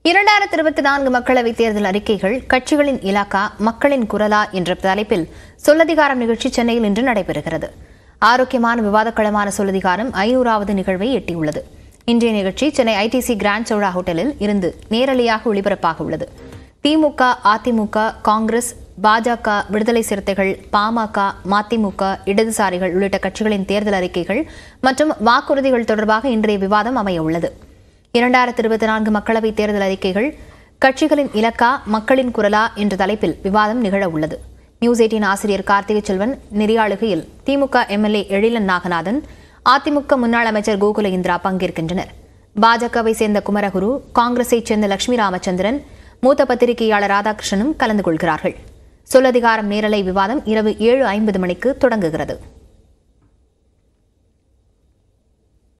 இரண்டாயிரத்தி இருபத்தி நான்கு மக்களவைத் தேர்தல் அறிக்கைகள் கட்சிகளின் இலாக்கா மக்களின் குரலா என்ற தலைப்பில் சொல்லதிகாரம் நிகழ்ச்சி சென்னையில் இன்று நடைபெறுகிறது ஆரோக்கியமான விவாதக்களமான சொல்லதிகாரம் ஐநூறாவது நிகழ்வை எட்டியுள்ளது இன்றைய நிகழ்ச்சி சென்னை ஐடிசி கிராண்ட் சோழா ஹோட்டலில் இருந்து நேரலையாக ஒளிபரப்பாக உள்ளது திமுக அதிமுக காங்கிரஸ் பாஜக விடுதலை சிறுத்தைகள் பாமக மதிமுக இடதுசாரிகள் உள்ளிட்ட கட்சிகளின் தேர்தல் அறிக்கைகள் மற்றும் வாக்குறுதிகள் தொடர்பாக இன்றைய விவாதம் அமைய உள்ளது இரண்டாயிரத்தி இருபத்தி நான்கு மக்களவைத் தேர்தல் அறிக்கைகள் கட்சிகளின் இலக்கா மக்களின் குரலா என்ற தலைப்பில் விவாதம் நிகழ உள்ளது நியூஸ் எயிட்டின் ஆசிரியர் கார்த்திகை செல்வன் நெறியாளுகையில் திமுக எம்எல்ஏ எழிலன் நாகநாதன் அதிமுக முன்னாள் அமைச்சர் கோகுல இந்திரா பங்கேற்கின்றனர் பாஜகவை சேர்ந்த குமரகுரு காங்கிரஸைச் சேர்ந்த லட்சுமி ராமச்சந்திரன் மூத்த பத்திரிகையாளர் ராதாகிருஷ்ணனும் கலந்து கொள்கிறார்கள் சொல்லதிகாரம் நேரலை விவாதம் இரவு ஏழு ஐம்பது மணிக்கு தொடங்குகிறது